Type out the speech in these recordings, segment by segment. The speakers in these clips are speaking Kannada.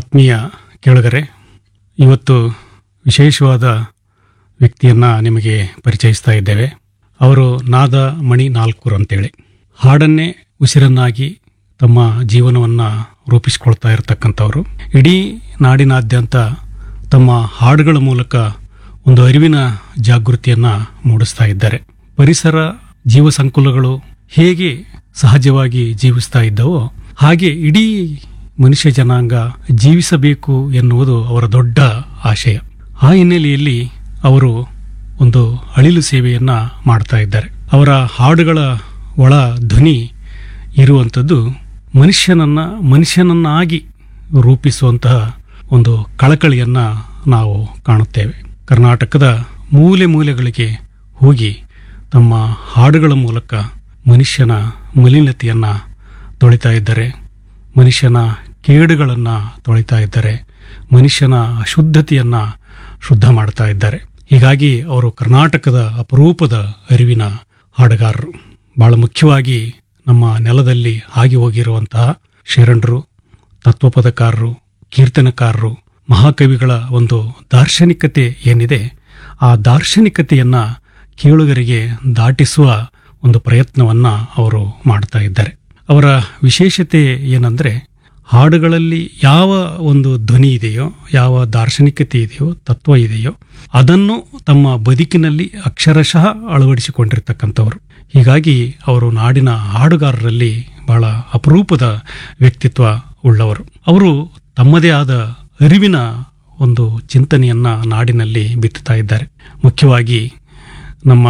ಆತ್ಮೀಯ ಕೇಳುಗರೆ ಇವತ್ತು ವಿಶೇಷವಾದ ವ್ಯಕ್ತಿಯನ್ನು ನಿಮಗೆ ಪರಿಚಯಿಸ್ತಾ ಇದ್ದೇವೆ ಅವರು ನಾದ ಮಣಿ ನಾಲ್ಕೂರು ಅಂತೇಳಿ ಹಾಡನ್ನೇ ಉಸಿರನ್ನಾಗಿ ತಮ್ಮ ಜೀವನವನ್ನು ರೂಪಿಸಿಕೊಳ್ತಾ ಇರತಕ್ಕಂಥವ್ರು ಇಡೀ ನಾಡಿನಾದ್ಯಂತ ತಮ್ಮ ಹಾಡುಗಳ ಮೂಲಕ ಒಂದು ಅರಿವಿನ ಜಾಗೃತಿಯನ್ನು ಮೂಡಿಸ್ತಾ ಇದ್ದಾರೆ ಪರಿಸರ ಜೀವ ಸಂಕುಲಗಳು ಹೇಗೆ ಸಹಜವಾಗಿ ಜೀವಿಸ್ತಾ ಇದ್ದವೋ ಹಾಗೆ ಇಡೀ ಮನುಷ್ಯ ಜನಾಂಗ ಜೀವಿಸಬೇಕು ಎನ್ನುವುದು ಅವರ ದೊಡ್ಡ ಆಶಯ ಆ ಹಿನ್ನೆಲೆಯಲ್ಲಿ ಅವರು ಒಂದು ಅಳಿಲು ಸೇವೆಯನ್ನ ಮಾಡ್ತಾ ಇದ್ದಾರೆ ಅವರ ಹಾಡುಗಳ ಒಳ ಧ್ವನಿ ಇರುವಂಥದ್ದು ಮನುಷ್ಯನನ್ನ ಮನುಷ್ಯನನ್ನಾಗಿ ರೂಪಿಸುವಂತಹ ಒಂದು ಕಳಕಳಿಯನ್ನ ನಾವು ಕಾಣುತ್ತೇವೆ ಕರ್ನಾಟಕದ ಮೂಲೆ ಮೂಲೆಗಳಿಗೆ ಹೋಗಿ ತಮ್ಮ ಹಾಡುಗಳ ಮೂಲಕ ಮನುಷ್ಯನ ಮಲಿನತೆಯನ್ನ ತೊಳಿತಾ ಇದ್ದಾರೆ ಮನುಷ್ಯನ ಕೇಡುಗಳನ್ನು ತೊಳಿತಾ ಇದ್ದಾರೆ ಮನುಷ್ಯನ ಅಶುದ್ಧತೆಯನ್ನ ಶುದ್ಧ ಮಾಡ್ತಾ ಇದ್ದಾರೆ ಹೀಗಾಗಿ ಅವರು ಕರ್ನಾಟಕದ ಅಪರೂಪದ ಅರಿವಿನ ಹಾಡುಗಾರರು ಬಹಳ ಮುಖ್ಯವಾಗಿ ನಮ್ಮ ನೆಲದಲ್ಲಿ ಆಗಿ ಹೋಗಿರುವಂತಹ ಶರಣರು ತತ್ವಪದಕಾರರು ಕೀರ್ತನಕಾರರು ಮಹಾಕವಿಗಳ ಒಂದು ದಾರ್ಶನಿಕತೆ ಏನಿದೆ ಆ ದಾರ್ಶನಿಕತೆಯನ್ನ ಕೇಳುಗರಿಗೆ ದಾಟಿಸುವ ಒಂದು ಪ್ರಯತ್ನವನ್ನ ಅವರು ಮಾಡ್ತಾ ಇದ್ದಾರೆ ಅವರ ವಿಶೇಷತೆ ಏನಂದ್ರೆ ಹಾಡುಗಳಲ್ಲಿ ಯಾವ ಒಂದು ಧ್ವನಿ ಇದೆಯೋ ಯಾವ ದಾರ್ಶನಿಕತೆ ಇದೆಯೋ ತತ್ವ ಇದೆಯೋ ಅದನ್ನು ತಮ್ಮ ಬದುಕಿನಲ್ಲಿ ಅಕ್ಷರಶಃ ಅಳವಡಿಸಿಕೊಂಡಿರ್ತಕ್ಕಂಥವ್ರು ಹೀಗಾಗಿ ಅವರು ನಾಡಿನ ಹಾಡುಗಾರರಲ್ಲಿ ಬಹಳ ಅಪರೂಪದ ವ್ಯಕ್ತಿತ್ವ ಉಳ್ಳವರು ಅವರು ತಮ್ಮದೇ ಆದ ಅರಿವಿನ ಒಂದು ಚಿಂತನೆಯನ್ನ ನಾಡಿನಲ್ಲಿ ಬಿತ್ತುತ್ತಾ ಇದ್ದಾರೆ ಮುಖ್ಯವಾಗಿ ನಮ್ಮ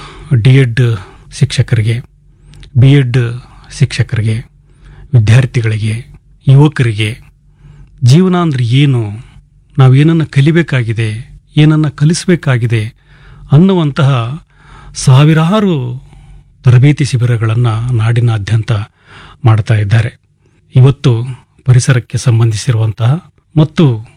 ಡಿ ಎಡ್ ಶಿಕ್ಷಕರಿಗೆ ಬಿ ಎಡ್ ಶಿಕ್ಷಕರಿಗೆ ವಿದ್ಯಾರ್ಥಿಗಳಿಗೆ ಯುವಕರಿಗೆ ಜೀವನ ಅಂದ್ರೆ ಏನು ನಾವೇನನ್ನು ಕಲಿಬೇಕಾಗಿದೆ ಏನನ್ನು ಕಲಿಸಬೇಕಾಗಿದೆ ಅನ್ನುವಂತಹ ಸಾವಿರಾರು ತರಬೇತಿ ಶಿಬಿರಗಳನ್ನು ನಾಡಿನಾದ್ಯಂತ ಮಾಡ್ತಾ ಇದ್ದಾರೆ ಇವತ್ತು ಪರಿಸರಕ್ಕೆ ಸಂಬಂಧಿಸಿರುವಂತಹ ಮತ್ತು